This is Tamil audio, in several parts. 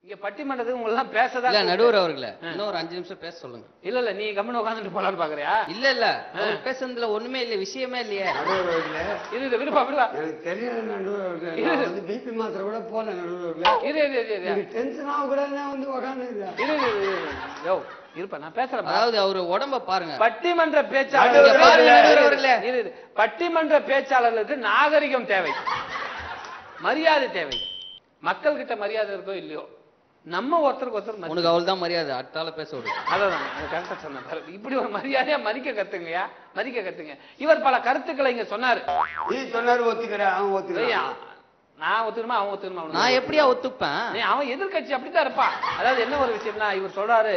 இங்க பட்டிமன்றத்துக்கு உங்க எல்லாம் பேசதான் இல்ல நடுவர் அவர்களே இன்னும் ஒரு அஞ்சு நிமிஷம் பேச சொல்லுங்க இல்ல இல்ல நீ கம்முன்னு உட்காந்துட்டு போலான்னு பாக்குறியா இல்ல இல்ல அவர் பேசுனதுல ஒண்ணுமே இல்ல விஷயமே இல்லையே நடுவர்களே இது இது விடுப்பா விடுவா எனக்கு தெரியல நடுவர்களே நான் வந்து பிபி மாத்திரை கூட போல நடுவர்களே இரு இரு இரு இரு எனக்கு டென்ஷன் ஆக கூட நான் வந்து உக்காந்துருக்கேன் இரு இரு, இரு, இரு. யோ இருப்பா நான் பேசுறேன் அதாவது அவரு உடம்ப பாருங்க பட்டிமன்ற இங்க பேச்சாளர் பாருங்க நடுவர் அவர்களே. இரு, இரு. பட்டிமன்ற பேச்சாளர்களுக்கு நாகரிகம் தேவை மரியாதை தேவை மக்கள் கிட்ட மரியாதை இருக்கோ இல்லையோ நம்ம ஒருத்தருக்கு ஒருத்தர் மதி- உனக்கு அவள் தான் மரியாதை அடுத்தால பேச விடு அதான் அது கரெக்டா சொன்னேன் பாரு. இப்படி ஒரு மரியாதையா மதிக்க கத்துங்கயா மதிக்க கத்துங்க இவர் பல கருத்துக்களை இங்க சொன்னாரு நீ சொன்னாரு ஒத்துக்கிறேன் அவன் ஐயா, ஒத்துக்கிறான் நான் ஒத்துக்கணுமா அவன் ஒத்துக்கணுமா அவனுக்கு? நான் எப்படியா ஒத்துப்பேன் நீ அவன் எதிர்க்கட்சி அப்படித்தான் இருப்பான் அதாவது என்ன ஒரு விஷயம்னா இவர் சொல்றாரு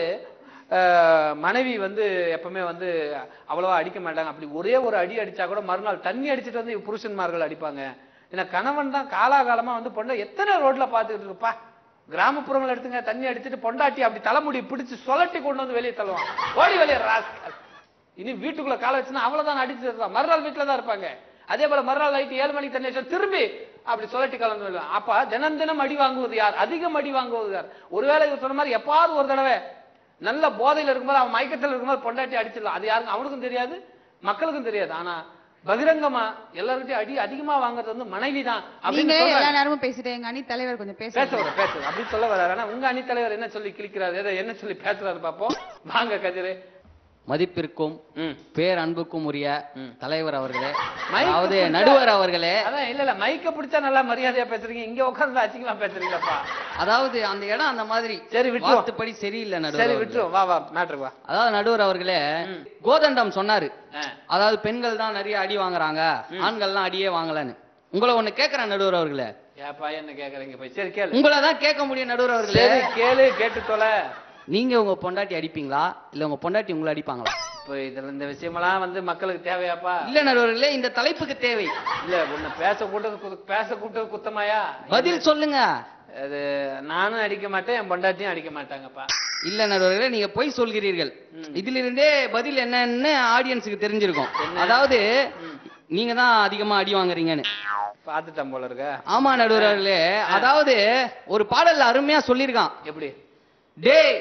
அஹ், மனைவி வந்து எப்பவுமே வந்து அவ்வளவா அடிக்க மாட்டாங்க அப்படி ஒரே ஒரு அடி அடிச்சா கூட மறுநாள் தண்ணி அடிச்சிட்டு வந்து இவ் புருஷன்மார்கள் அடிப்பாங்க ஏன்னா கணவன் தான் காலாகாலமா வந்து பொண்ணை எத்தனை ரோட்ல பாத்துக்கிட்டு இருப்பா கிராமப்புறங்கள் எடுத்துங்க தண்ணி அடிச்சிட்டு பொண்டாட்டி அப்படி தலைமுடி பிடிச்சு சொலட்டி கொண்டு வந்து வெளியே தள்ளுவான் ஓடி வெளியே ராஸ்கல் இனி வீட்டுக்குள்ள கால வச்சுன்னா அவ்வளவுதான் அடிச்சு இருப்பான் மறுநாள் வீட்டுல தான் இருப்பாங்க அதே போல மறுநாள் நைட்டு ஏழு மணிக்கு தண்ணி அடிச்சா திரும்பி அப்படி சொல்லட்டி கலந்து விடுவான். அப்ப தினம் தினம் அடி வாங்குவது யார் அதிகம் அடி வாங்குவது யார் ஒருவேளை இவர் சொன்ன மாதிரி எப்பாவது ஒரு தடவை நல்ல போதையில இருக்கும்போது அவன் மயக்கத்தில் இருக்கும்போது பொண்டாட்டி அடிச்சிடலாம் அது யாருக்கும் அவனுக்கும் தெரியாது மக்களுக்கும் தெரியாது ஆனா பகிரங்கமா எல்லார்கிட்டயும் அடி அதிகமா வாங்குறது வந்து மனைவி தான் நீங்க அப்படின்னு எல்லா சொல்றாரு. நேரமும் பேசிட்டு எங்க அணி தலைவர் கொஞ்சம் பேச பேச வர பேச வர. அப்படி சொல்ல வர்றாரு ஆனா உங்க அணி தலைவர் என்ன சொல்லி கிழிக்கிறாரு எதை என்ன சொல்லி பேசுறாரு பாப்போம் வாங்க கதிரு மதிப்பிற்கும் ம் பேர் அன்புக்கும் உரிய ம். தலைவர் அவர்களே மைக்கு அதாவது பிடிச்சா- நடுவர் அவர்களே அதான் இல்ல இல்ல மைக்க பிடிச்சா நல்லா மரியாதையா பேசுறீங்க இங்க உட்கார்ந்து அச்சிங்கமா பேசுறீங்கப்பா அதாவது அந்த இடம் அந்த மாதிரி சரி, விட்டுருவோம். வார்த்தைப்படி சரியில்லை நடுவர் சரி அவர்களே. விட்டுரும் வா வா மேட்ருக்கு வா அதாவது நடுவர் அவர்களே ம். கோதண்டம் சொன்னாரு ஆ. அதாவது பெண்கள் தான் நிறைய அடி வாங்குறாங்க ஆண்கள்லாம் அடியே வாங்கலன்னு உங்களை ஒண்ணு கேக்குறேன் நடுவர் அவர்களே ஏப்பா என்ன கேக்குறீங்க போய் சரி கேளு உங்களை தான் கேட்க முடியும் நடுவர் அவர்களே சரி கேளு கேட்டு தொலை நீங்க உங்க பொண்டாட்டி அடிப்பீங்களா இல்ல உங்க பொண்டாட்டி உங்களை அடிப்பாங்களா இப்போ இதுல இந்த விஷயமெல்லாம் வந்து மக்களுக்கு தேவையாப்பா இல்ல நடுவர்களே இந்த தலைப்புக்கு தேவை இல்ல உன்னை பேச கூட்டது கு- பேச கூட்டது குத்தமாயா பதில் சொல்லுங்க அது நானும் அடிக்க மாட்டேன் என் பொண்டாட்டியும் அடிக்க மாட்டாங்கப்பா இல்ல நடுவர்களே நீங்க பொய் சொல்கிறீர்கள் ம். இதிலிருந்தே பதில் என்னன்னு ஆடியன்ஸுக்கு தெரிஞ்சிருக்கும் என்ன? அதாவது ம். நீங்க தான் அதிகமா அடி வாங்குறீங்கன்னு பாத்துட்டேன் போல இருக்க ஆமா நடுவர் அவர்களே அதாவது ஒரு பாடல்ல அருமையா சொல்லியிருக்கான் எப்படி டேய்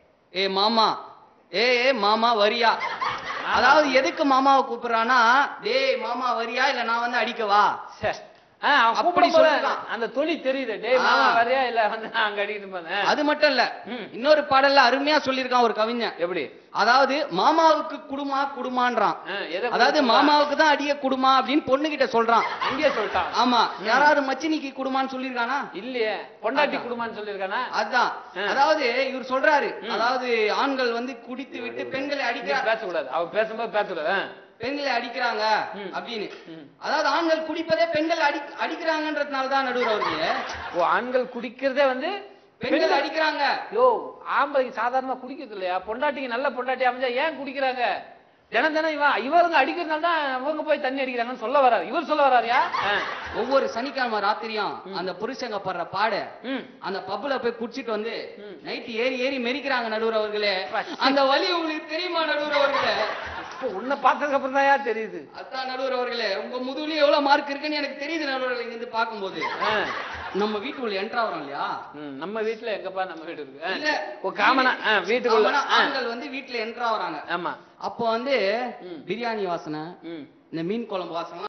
ஏ மாமா ஏ ஏ மாமா வரியா அதாவது எதுக்கு மாமாவை கூப்பிடுறானா டேய் மாமா வரியா இல்ல நான் வந்து அடிக்கவா சே. ஆ, அவன் அப்படி கூப்பிடும் போது சொல்லிருக்கான். அந்த துளி தெரியுது டேய் மாமா ஆ. வரையா இல்ல வந்து நான் அங்க அடிக்கிட்டு போனேன் அது மட்டும் இல்ல ம். இன்னொரு பாடல்ல அருமையா சொல்லியிருக்கான் ஒரு கவிஞன் எப்படி அதாவது மாமாவுக்கு குடுமா குடுமான்றான் ஆ, எதை அதாவது சொல்றான்? மாமாவுக்கு தான் அடிய குடுமா அப்படின்னு பொண்ணு கிட்ட சொல்றான் அங்கேயே சொல்லிட்டான் ஆமா யாராவது மச்சினிக்கு குடுமான்னு சொல்லியிருக்கானா இல்லையே பொண்டாட்டி அதான். குடும்பம்னு சொல்லியிருக்கானா அதான் ஆ. அதாவது இவர் சொல்றாரு அதாவது ஆண்கள் வந்து குடித்து விட்டு பெண்களை நீ அடிக்கிறாங்க பேசக்கூடாது அவ பேசும்போது பேசக்கூடாது ஆ. பெண்களை அடிக்கிறாங்க ம். அப்படின்னு ம். அதாவது ஆண்கள் குடிப்பதே பெண்கள் அடி அடிக்கிறாங்கன்றதுனால தான் நடுவர் அவர்களே ஓ ஆண்கள் குடிக்கிறதே வந்து பெண்கள் அடிக்கிறாங்க யோ ஆம்பளைக்கு சாதாரணமா குடிக்கிறது இல்லையா பொண்டாட்டிக்கு நல்ல பொண்டாட்டி அமைஞ்சா ஏன் குடிக்கிறாங்க தினம் தினம் இவன் இவருங்க அடிக்கிறதுனால தான் அவங்க போய் தண்ணி அடிக்கிறாங்கன்னு சொல்ல வராரு இவர் சொல்ல வராருயா ஆ. ஒவ்வொரு சனிக்கிழமை ராத்திரியும் அந்த புருஷங்க படுற பாடு ம். அந்த பப்புல போய் குடிச்சிட்டு வந்து ம். நைட்டு ஏறி ஏறி மெரிக்கிறாங்க நடுவர் அவர்களே பா. அந்த வலி உங்களுக்கு தெரியுமா நடுவர் அவர்களே இப்போ உன்னை பார்த்ததுக்கு அப்புறம் தான் தெரியுது அதான் நடுவர் அவர்களே உங்க முதுகுலயே எவ்வளவு மார்க் இருக்குன்னு எனக்கு தெரியுது நடுவர் இங்க இருந்து பார்க்கும்போது ஆ. நம்ம வீட்டுக்குள்ள என்ட்ரா வரோம் இல்லையா ம், நம்ம வீட்டுல எங்கப்பா நம்ம வீடு இருக்கு ஆ. இல்ல ஓ காமனா ஆ, வீட்டுக்குள்ள காமனா ஆ. ஆண்கள் வந்து வீட்டுல என்ட்ரா வராங்க ஆமா அப்போ வந்து ம். பிரியாணி வாசனை ம் இந்த மீன் குழம்பு வாசனை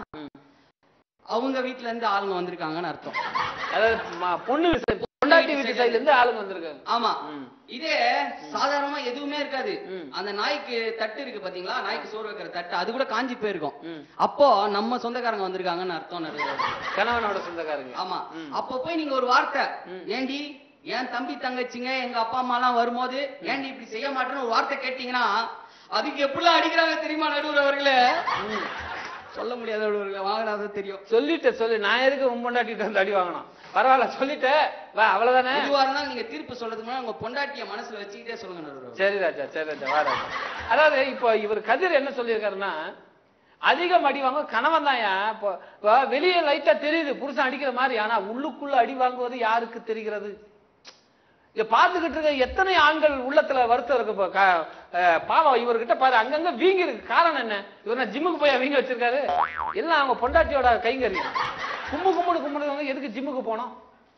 அவங்க வீட்ல இருந்து ஆளுங்க வந்திருக்காங்கன்னு அர்த்தம் அதாவது ம- பொண்ணு வீட்டு- பொண்டாட்டி வீட்டு சைடுல இருந்து ஆளுங்க வந்திருக்காங்க ஆமா ம். இதே சாதாரணமா எதுவுமே இருக்காது ம். அந்த நாய்க்கு தட்டு இருக்கு பாத்தீங்களா நாய்க்கு சோறு வைக்கிற தட்டு அது கூட காஞ்சி போயிருக்கும் ம். அப்போ நம்ம சொந்தக்காரங்க வந்திருக்காங்கன்னு அர்த்தம் நடுவுல. கணவனோட சொந்தக்காரங்க ஆமா ம். அப்போ போய் நீங்க ஒரு வார்த்தை ம். ஏண்டி என் தம்பி தங்கச்சிங்க எங்க அப்பா அம்மா எல்லாம் வரும்போது ஏண்டி இப்படி செய்ய மாட்டேன்னு ஒரு வார்த்தை கேட்டீங்கன்னா அதுக்கு எப்படிலாம் அடிக்கிறாங்க தெரியுமா நடுவர் அவர்களே ம். சொல்ல முடியாத நடுவர்களே வாங்கினாத தெரியும் சொல்லிட்ட சொல்லு நான் எதுக்கு உன் பொண்டாட்டிட்டு வந்து அடி வாங்கணும் பரவாயில்ல சொல்லிட்டேன் வா அவ்வளவுதானே எதுவா இருந்தாலும் நீங்க தீர்ப்பு சொல்றதுக்கு முன்னாடி உங்க பொண்டாட்டிய மனசுல வச்சுக்கிட்டே சொல்லுங்க நடுவர் அவர்களே. சரி ராஜா சரி ராஜா வா ராஜா அதாவது இப்போ இவர் கதிர் என்ன சொல்லியிருக்காருன்னா அதிகம் அடி வாங்க கணவன் தான் இப்போ இப்போ வெளியே லைட்டா தெரியுது புருஷன் அடிக்கிற மாதிரி ஆனா உள்ளுக்குள்ள அடி வாங்குவது யாருக்கு தெரிகிறது இத பார்த்துக்கிட்டு இருக்க எத்தனை ஆண்கள் உள்ளத்துல வருத்தம் இருக்கு இப்போ க- அஹ் பாவம் இவர்கிட்ட பாரு அங்கங்க வீங்கி இருக்கு காரணம் என்ன இவர் என்ன ஜிம்முக்கு போய் வீங்கி வச்சிருக்காரு எல்லாம் அவங்க பொண்டாட்டியோட கைங்கறி கும்பு கும்புடு கும்பிடுறவங்க எதுக்கு ஜிம்முக்கு போனோம்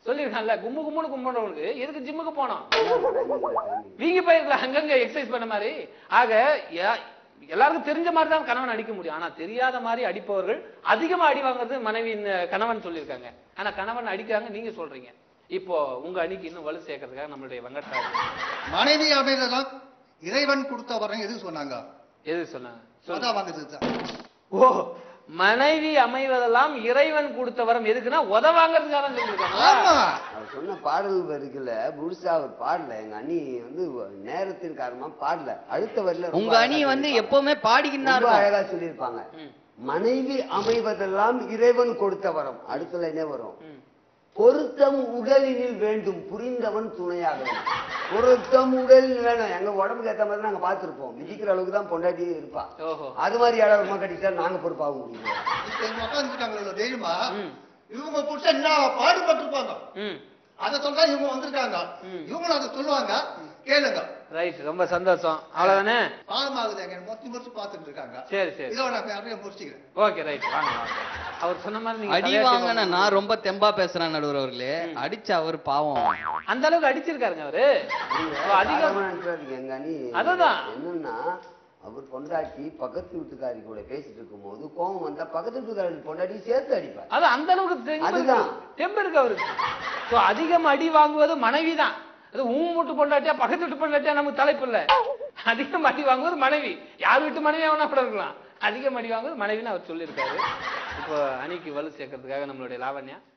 சொல்லிருக்கான்ல கும்மு கும்முன்னு கும்பிடுறவனுக்கு எதுக்கு ஜிம்முக்கு போனோம் வீங்கி போயிருக்கலாம் அங்கங்க எக்ஸசைஸ் பண்ண மாதிரி ஆக யா- எல்லாருக்கும் தெரிஞ்ச மாதிரி தான் கணவன் அடிக்க முடியும் ஆனா தெரியாத மாதிரி அடிப்பவர்கள் அதிகமா அடி வாங்குறது மனைவியின் கணவன் சொல்லியிருக்காங்க ஆனா கணவன் அடிக்கிறாங்க நீங்க சொல்றீங்க இப்போ உங்க அணிக்கு இன்னும் வலு சேர்க்கறதுக்காக நம்மளுடைய வெங்கட்ராஜ் மனைவி அமைதலாம் இறைவன் கொடுத்த வரம் எது சொன்னாங்க எது சொன்னாங்க சொல்லுங்க. சொதா வாங்குறது தான் ஓ மனைவி அமைவதெல்லாம் இறைவன் கொடுத்த வரம் எதுக்குன்னா உத வாங்குறதுக்காக தான் சொல்லியிருக்காங்களா ஆமா அவர் சொன்ன பாடல் வரிகளை முழுசா அவர் பாடல எங்க அண்ணி வந்து நேரத்தின் காரணமா பாடல அடுத்த வரியில ரொம்ப உங்க அணி அழகா வந்து சொல்லியிருப்பாங்க. எப்பவுமே பாடிக்கிட்டு தான் ரொம்ப இருக்கும் அழகா சொல்லியிருப்பாங்க ம். மனைவி அமைவதெல்லாம் இறைவன் கொடுத்த வரம் அடுத்த லைனே வரும் ம். பொருத்தம் உடலினில் வேண்டும் புரிந்தவன் துணையாக வேண்டும். பொருத்தம் உடலில் வேணும் எங்க உடம்புக்கு ஏத்த மாதிரி நாங்க பார்த்திருப்போம் மிதிக்கிற அளவுக்கு தான் பொண்டாட்டி இருப்பா ஓஹோ அது மாதிரி இடமா கட்டிட்டா நாங்க பொறுப்பாக முடியும் இப்ப இவங்க உட்காந்துருக்காங்களோ தெரியுமா ம். இவங்க புருஷன் என்ன பாடுபட்டிருப்பாங்க ம் அதை சொல்றா இவங்க வந்திருக்காங்க ம். இவங்களும் அதை சொல்லுவாங்க கேளுங்க ரைட் ரொம்ப சந்தோஷம் அவ்வளவுதானே பாவமாகுது எங்க முறைச்சு முறைச்சு பார்த்துட்டு இருக்காங்க சரி சரி இதோ நான் அப்படியே முடிச்சுக்கிறேன் ஓகே ரைட் வாங்க வாங்க அவர் சொன்ன மாதிரி நீங்க அடி தலையாட்டி வாங்கின வாங்க. நான் ரொம்ப தெம்பா பேசுறேன் நடுவர் அவர்களே அடிச்ச அவர் பாவம் அந்த அளவுக்கு அடிச்சிருக்காருங்க அவரு ஓ, அதிகம் சாதாரணமா நினைச்சிடாதீங்க, எங்க அண்ணி அதுதான். என்னன்னா அவர் பொண்டாட்டி பக்கத்து வீட்டுக்காரி கூட பேசிட்டு இருக்கும்போது கோவம் வந்தா பக்கத்து வீட்டுக்காரி பொண்டாட்டி சேர்த்து அடிப்பார் அது அந்த அளவுக்கு தெம்பு இருக்கு. அதுதான். தெம்பு இருக்கு அவருக்கு சோ அதிகம் அடி வாங்குவது மனைவி தான் அது ஊ மூட்டு பொண்டாட்டியா பக்கத்து வீட்டு பொண்டாட்டியா நமக்கு தலைப்பு இல்ல அதிகம் அடி வாங்குவது மனைவி யார் வீட்டு மனைவியா வேணா கூட இருக்கலாம் அதிகம் அடி வாங்குவது மனைவின்னு அவர் சொல்லியிருக்காரு இப்போ அணிக்கு வலு சேர்க்கறதுக்காக நம்மளுடைய லாவண்யா